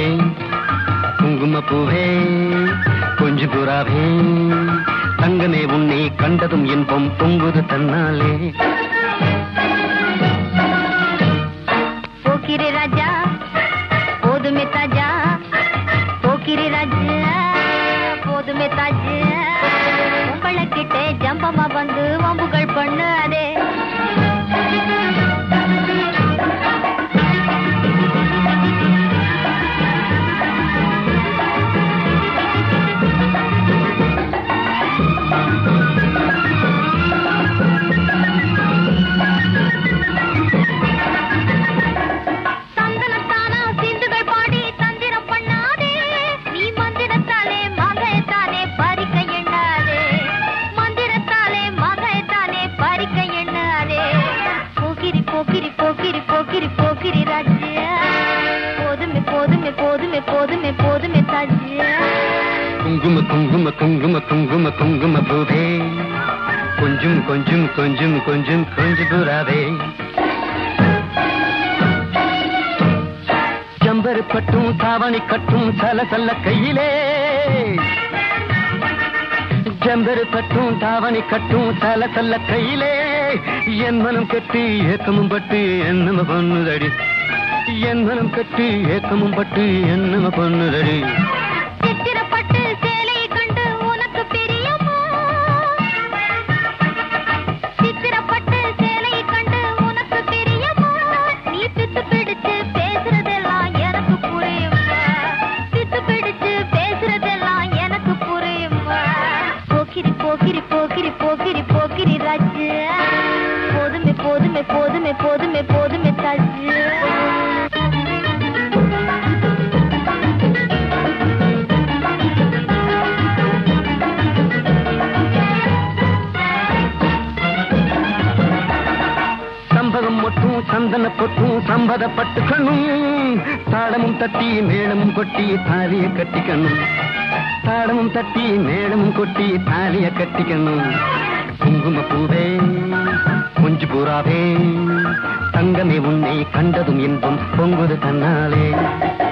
குங்கும பூவே கொஞ்சு புறாவே தங்கமே உன்னை கண்டதும் இன்பம் பொங்குது தன்னாலே போக்கிரி ராஜா போதுமே தாஜா போக்கிரி ராஜா போதுமே தாஜா உங்களை கிட்டே ஜம்பமா வந்து வம்புகள் பண்ணு அதே சந்தனத்தானா சிந்துகள் பாடி தந்திரம் பண்ணாதே நீ மந்திரத்தாலே மகைத்தானே பறிக்க எண்ணாதே மந்திரத்தாலே மகைத்தானே பறிக்க எண்ணாதே போக்கிரி போக்கிரி போக்கிரி போக்கிரி போக்கிரி ராஜ்யா போதுமே போதுமே போதுமே போதுமே போதுமே தாஜ்யா குங்கும குங்கும குங்கும குங்கும குங்கும பூவே கொஞ்சம் கொஞ்சம் கொஞ்சம் கொஞ்சம் கொஞ்சு புறாவே ஜம்பரு பட்டும் தாவணி கட்டும் சல சல்ல கையிலே ஜம்பரு பட்டும் தாவணி கட்டும் சல சல்ல கையிலே என் மனம் கட்டி ஏக்கமும் பட்டு என்னம பொண்ணுதடி என் மனம் கட்டி ஏக்கமும் பட்டு என்னம பொண்ணுதடி சித்திரப்பட்டு சேலையை கண்டு உனக்கு பிரியமா சித்திரப்பட்டு சேலையை கண்டு உனக்கு பிரியமா நீ பித்து பிடிச்சு பேசுறதெல்லாம் எனக்கு புரியுமா பித்து பிடிச்சு பேசுறதெல்லாம் எனக்கு புரியுமா போக்கிரி போக்கிரி போக்கிரி போக்கிரி போக்கிரி ராஜு போதுமே போதுமே போதுமே போதுமே போதுமே தாஜு சம்பகம் மொட்டும் சந்தன பொட்டும் சம்பதப்பட்டு கண்ணும் தாளமும் தட்டி மேளமும் கொட்டி தாலிய கட்டிக்கணும் தாளமும் தட்டி மேளமும் கொட்டி தாலிய கட்டிக்கணும் குங்கும பூவே கொஞ்சு பூராவே தங்கமே உன்னை கண்டதும் இன்பம் பொங்குது தன்னாலே